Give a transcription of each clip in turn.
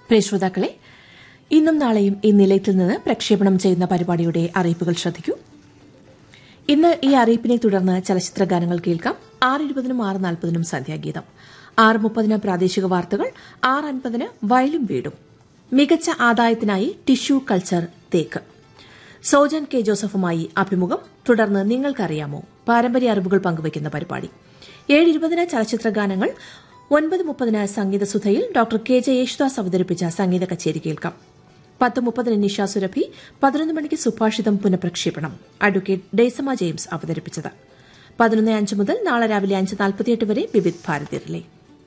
പ്രിയ ശ്രോതാക്കളെ ഇന്നും നാളെയും ഈ നിലയത്തിൽ നിന്ന് പ്രക്ഷേപണം ചെയ്യുന്ന പരിപാടിയുടെ അറിയിപ്പുകൾ ശ്രദ്ധിക്കൂ ഇന്ന് ഈ അറിയിപ്പിനെ തുടർന്ന് ചലച്ചിത്ര ഗാനങ്ങൾ കേൾക്കാം ആറ് ഇരുപതിനും ആറ് നാൽപ്പതിനും സന്ധ്യാഗീതം ആറ് മുപ്പതിന് പ്രാദേശിക വാർത്തകൾ ആറ് അൻപതിന് വയലും വീടും മികച്ച ആദായത്തിനായി ടിഷ്യൂ കൾച്ചർ തേക്ക് സോജൻ കെ ജോസഫുമായി അഭിമുഖം തുടർന്ന് നിങ്ങൾക്കറിയാമോ പാരമ്പര്യ അറിവുകൾ പങ്കുവയ്ക്കുന്ന പരിപാടി ഏഴ് ഇരുപതിന് ചലച്ചിത്ര ഗാനങ്ങൾ ഒൻപത് മുപ്പതിന് സംഗീതസുധയിൽ ഡോക്ടർ കെ ജെ യേശുദാസ് അവതരിപ്പിച്ച സംഗീത കച്ചേരി കേൾക്കാം പത്ത് മുപ്പതിന് നിഷ സുരഭി പതിനൊന്ന് മണിക്ക് സുഭാഷിതം പുനഃപ്രക്ഷേപണം അഡ്വക്കേറ്റ് ഡേസമ ജെയിംസ് അവതരിപ്പിച്ചത് പതിനൊന്ന് അഞ്ച് മുതൽ നാളെ രാവിലെ അഞ്ച് നാൽപ്പത്തിയെട്ട് വരെ വിവിധ് ഭാരതി റിലേ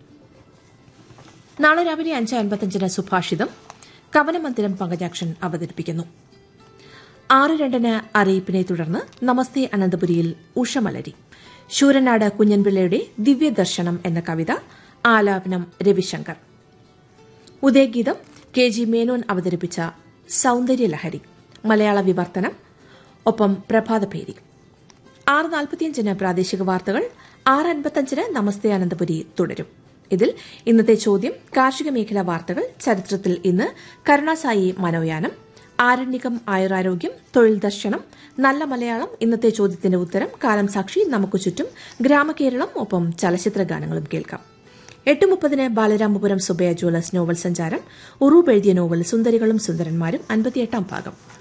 നാളെ രാവിലെ അഞ്ച് അൻപത്തിയഞ്ചിന് സുഭാഷിതം കവനമന്ദിരം പങ്കജാക്ഷൻ അവതരിപ്പിക്കുന്നു ആറ് രണ്ടിന് അറിയിപ്പിനെ തുടർന്ന് നമസ്തേ അനന്തപുരിയിൽ ഉഷമലരി ശൂരനാട് കുഞ്ഞൻപിള്ളയുടെ ദിവ്യദർശനം എന്ന കവിത ആലാപനം രവിശങ്കർ ഉദയഗീതം കെ ജി മേനോൻ അവതരിപ്പിച്ച സൌന്ദര്യലഹരി മലയാള വിവർത്തനം ഒപ്പം പ്രഭാതഭേരി ആറ് നാൽപ്പത്തിയഞ്ചിന് പ്രാദേശിക വാർത്തകൾ ആറ് അൻപത്തഞ്ചിന് നമസ്തേ അനന്തപുരി തുടരും ഇതിൽ ഇന്നത്തെ ചോദ്യം കാർഷിക മേഖലാ വാർത്തകൾ ചരിത്രത്തിൽ ഇന്ന് കരുണാസായി മനോയാനം ആരണ്യകം ആയുരാരോഗ്യം തൊഴിൽ ദർശനം നല്ല മലയാളം ഇന്നത്തെ ചോദ്യത്തിന്റെ ഉത്തരം കാലം സാക്ഷി നമുക്ക് ചുറ്റും ഗ്രാമകേരളം ഒപ്പം ചലച്ചിത്ര ഗാനങ്ങളും കേൾക്കാം എട്ട് മുപ്പതിന് ബാലരാമപുരം സുബയ ജ്വല്ലേഴ്സ് നോവൽ സഞ്ചാരം ഉറൂബ് എഴുതിയ നോവൽ സുന്ദരികളും സുന്ദരന്മാരും അൻപത്തിയെട്ടാം ഭാഗം